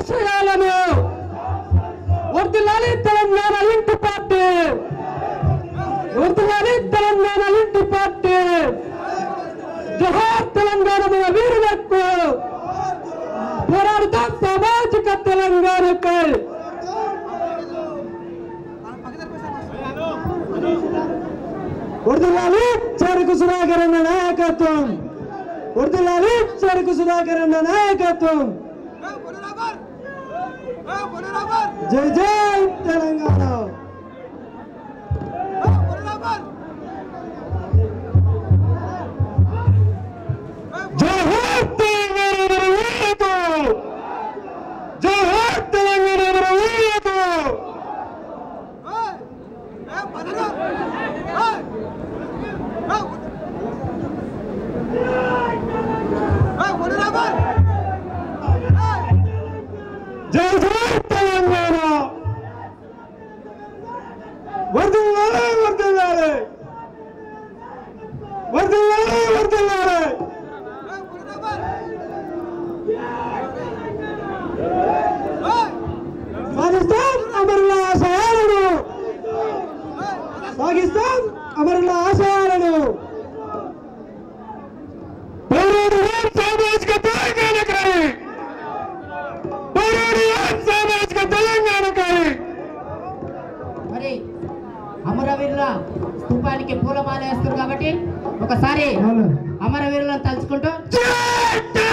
ఆశయాలను వర్దిల్లాలి తెలంగాణ ఇంటి పార్టీ వర్దిల్లాలి తెలంగాణ ఇంటి పార్టీ జోహార్ తెలంగాణ మన వీరులకు పోరాడుతాం సామాజిక తెలంగాణకై వర్దిల్లాలి చెరుకు సుధాకర్ అన్న నాయకత్వం వర్దిల్లాలి చెరుకు సుధాకర్ అన్న నాయకత్వం జై జై తెలంగాణ జోహార్ తెలంగాణ మన వీరులకు జోహార్ తెలంగాణ మన వీరులకు జై జై తెలంగాణ వర్దిల్లాలి వర్దిల్లాలి వర్దిల్లాలి వర్దిల్లాలి పాకిస్తాన్ అమరుల ఆశయాలను పాకిస్తాన్ అమరుల ఆశయాలను పోరాడుదాం సామాజిక తెలంగాణకై పోరాడుదాం సామాజిక తెలంగాణకై మరి అమరవీరుల స్థూపానికి పూలమాల వేస్తారు కాబట్టి ఒకసారి అమరవీరులను తలుచుకుంటూ జై